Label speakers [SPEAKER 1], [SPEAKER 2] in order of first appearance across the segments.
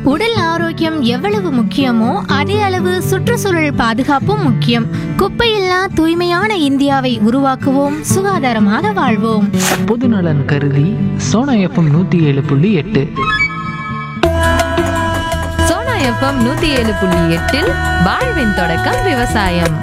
[SPEAKER 1] உடல் ஆரோக்கியம் எவ்வளவு முக்கியமோ அதே அளவு சுற்றுச்சூழல் பாதுகாப்பும் முக்கியம் குப்பையில்லா தூய்மையான இந்தியாவை உருவாக்குவோம் சுகாதாரமாக வாழ்வோம்
[SPEAKER 2] பொதுநலன் கருதி சோனா எஃப்எம் நூற்றி ஏழு புள்ளி எட்டு
[SPEAKER 3] சோனா எஃப்எம் நூத்தி ஏழு புள்ளி எட்டில் வாழ்வின் தொடக்கம் விவசாயம்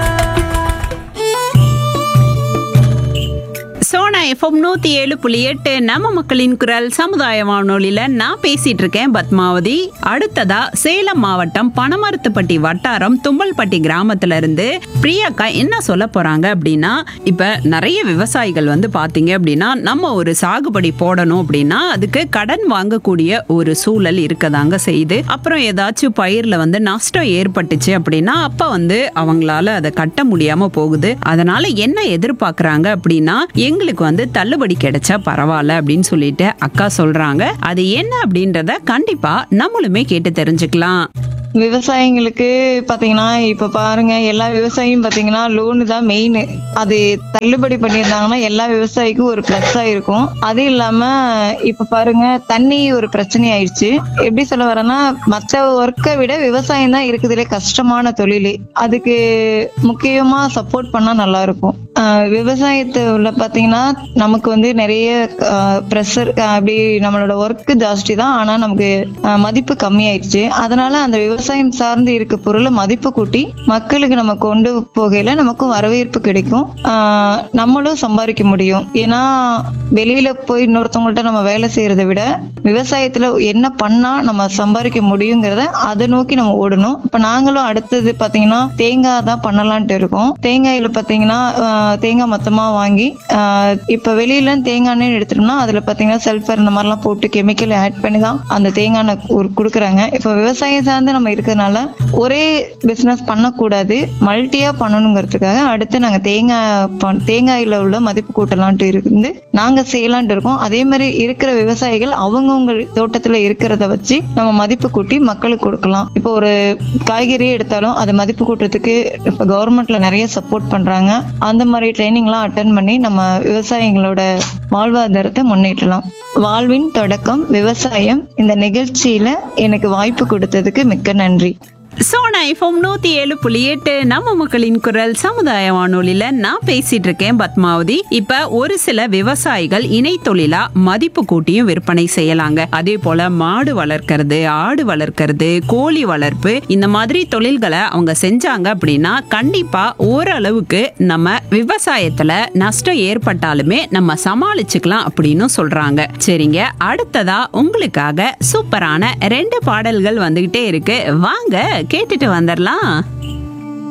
[SPEAKER 4] சோனா எஃப்எம் நூத்தி ஏழு புள்ளி எட்டு நம்ம மக்களின் குரல் சமுதாய வானொலியில நான் பேசிட்டு இருக்கேன் பத்மாவதி அடுத்ததா சேலம் மாவட்டம் பனமரத்துப்பட்டி வட்டாரம் தும்பல்பட்டி கிராமத்துல இருந்து பிரியாக்கா என்ன சொல்ல போறாங்க அப்படின்னா இப்ப நிறைய விவசாயிகள் வந்து பாத்தீங்க அப்படின்னா நம்ம ஒரு சாகுபடி போடணும் அப்படின்னா அதுக்கு கடன் வாங்கக்கூடிய ஒரு சூழல் இருக்கதாங்க செய்யுது அப்புறம் ஏதாச்சும் பயிர்ல வந்து நஷ்டம் ஏற்பட்டுச்சு அப்படின்னா அப்ப வந்து அவங்களால அதை கட்ட முடியாம போகுது அதனால என்ன எதிர்பார்க்கறாங்க அப்படின்னா எங்களுக்கு வந்து தள்ளுபடி கிடைச்சா பரவாயில்ல அப்படின்னு சொல்லிட்டு அக்கா சொல்றாங்க அது என்ன அப்படின்றத கண்டிப்பா நம்மளுமே கேட்டு தெரிஞ்சுக்கலாம்
[SPEAKER 5] விவசாயிங்களுக்கு பாத்தீங்கன்னா இப்ப பாருங்க எல்லா விவசாயியும் பாத்தீங்கன்னா லோனு தான் மெயின் அது தள்ளுபடி பண்ணியிருந்தாங்கன்னா எல்லா விவசாயிக்கும் ஒரு பிளஸ் இருக்கும் அது இல்லாம இப்ப பாருங்க தண்ணி ஒரு பிரச்சனை ஆயிடுச்சு எப்படி சொல்ல வரேன்னா மத்த ஒர்க்கை விட விவசாயம் தான் இருக்குதுலே கஷ்டமான தொழில் அதுக்கு முக்கியமா சப்போர்ட் பண்ணா நல்லா இருக்கும் ஆஹ் விவசாயத்தை உள்ள பாத்தீங்கன்னா நமக்கு வந்து நிறைய ப்ரெஷர் அப்படி நம்மளோட ஒர்க் ஜாஸ்தி தான் ஆனா நமக்கு ஆஹ் மதிப்பு கம்மியாயிடுச்சு அதனால அந்த விவசாயம் சார்ந்து இருக்க பொருளை மதிப்பு கூட்டி மக்களுக்கு நம்ம கொண்டு போகையில நமக்கும் வரவேற்பு கிடைக்கும் ஆஹ் நம்மளும் சம்பாதிக்க முடியும் ஏன்னா வெளியில போய் இன்னொருத்தவங்கள்ட்ட நம்ம வேலை செய்யறதை விட விவசாயத்துல என்ன பண்ணா நம்ம சம்பாதிக்க முடியுங்கிறத அதை நோக்கி நம்ம ஓடணும் இப்ப நாங்களும் அடுத்தது பாத்தீங்கன்னா தேங்காய் தான் பண்ணலான்ட்டு இருக்கோம் தேங்காயில பாத்தீங்கன்னா ஆஹ் தேங்காய் மொத்தமா வாங்கி ஆஹ் இப்ப வெளியில தேங்காய் எண்ணெய் எடுத்துட்டோம்னா அதுல பாத்தீங்கன்னா சல்ஃபர் இந்த மாதிரிலாம் போட்டு கெமிக்கல் ஆட் பண்ணி தான் அந்த தேங்காய் எண்ணெய் கு- கொடுக்குறாங்க இப்ப விவசாயம் சார்ந்து நம்ம இருக்கிறதுனால ஒரே பிசினஸ் பண்ணக்கூடாது மல்டியா பண்ணணுங்கிறதுக்காக அடுத்து நாங்க தேங்காய் ப- தேங்காயில உள்ள மதிப்பு கூட்டலான்ட்டு இருந்து நாங்க செய்யலான்ட்டு இருக்கோம் அதே மாதிரி இருக்கிற விவசாயிகள் அவங்கவுங்க தோட்டத்துல இருக்கிறத வச்சு நம்ம மதிப்பு கூட்டி மக்களுக்கு கொடுக்கலாம் இப்போ ஒரு காய்கறியே எடுத்தாலும் அதை மதிப்பு கூட்டுறதுக்கு இப்ப கவர்மெண்ட்ல நிறைய சப்போர்ட் பண்றாங்க அந்த மாதிரி ட்ரைனிங் எல்லாம் அட்டன் பண்ணி நம்ம விவசாயிகளோட வாழ்வாதாரத்தை முன்னேற்றலாம் வாழ்வின் தொடக்கம் விவசாயம் இந்த நிகழ்ச்சியில எனக்கு வாய்ப்பு கொடுத்ததுக்கு மிக்க நன்றி
[SPEAKER 4] சோனா எஃப்எம் நூத்தி ஏழு புள்ளி எட்டு நம்ம மக்களின் குரல் சமுதாய வானொலியில நான் பேசிட்டு இருக்கேன் பத்மாவதி இப்ப ஒரு சில விவசாயிகள் இணை தொழிலா மதிப்பு கூட்டியும் விற்பனை செய்யலாங்க அதே போல மாடு வளர்க்கறது ஆடு வளர்க்கறது கோழி வளர்ப்பு இந்த மாதிரி தொழில்களை அவங்க செஞ்சாங்க அப்படின்னா கண்டிப்பா ஓரளவுக்கு நம்ம விவசாயத்துல நஷ்டம் ஏற்பட்டாலுமே நம்ம சமாளிச்சுக்கலாம் அப்படின்னு சொல்றாங்க சரிங்க அடுத்ததா உங்களுக்காக சூப்பரான ரெண்டு பாடல்கள் வந்துகிட்டே இருக்கு வாங்க கேட்டுட்டு வந்துடலாம்